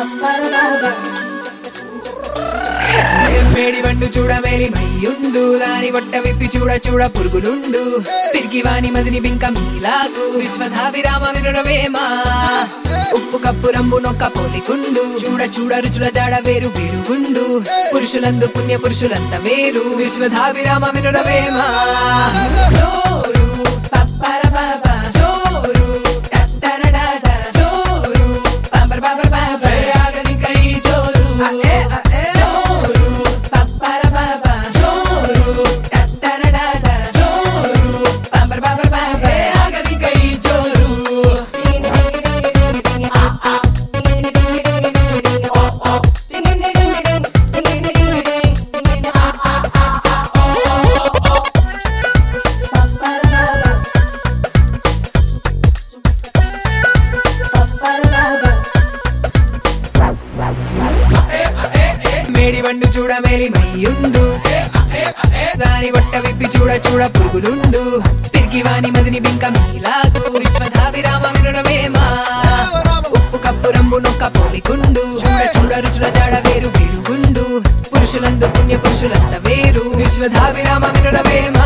మేడి బండు చూడ మేలి మయ్యుండు దాని బొట్ట విప్పి చూడ చూడ పురుగులుండు పిరికి వాని మదిని బింక మీలాగు విశ్వధాభిరామ వినురవేమా ఉప్పు కప్పు రంబు నొక్క పోలికుండు చూడ చూడ రుచుల జాడ వేరు వేరుగుండు పురుషులందు పుణ్య పురుషులంత వేరు విశ్వధాభిరామ వినురవేమా జోరు పప్పర పాప జోరు టట్టరడాట జోరు పంపర పాపర పాప ఆగనిక ఈ జోరు అఏ అఏ జోరు పప్పర పాప జోరు టట్టరడాట జోరు పంపర పాపర పాప ఆగనిక ఈ జోరు మేడి బండు చూడ మేలి మయ్యుండు దాని బట్ట విప్పి చూడ చూడ పురుగులుండు పిరికి వాని మదిని బింక మీలాగు విశ్వధాభిరామ వినురవేమా ఉప్పు కప్పు రంబు నొక్క పోలికుండు చూడ చూడ రుచుల జాడ వేరు వేరుగుండు పురుషులందు పుణ్య పురుషులంత వేరు విశ్వధాభిరామ వినురవేమా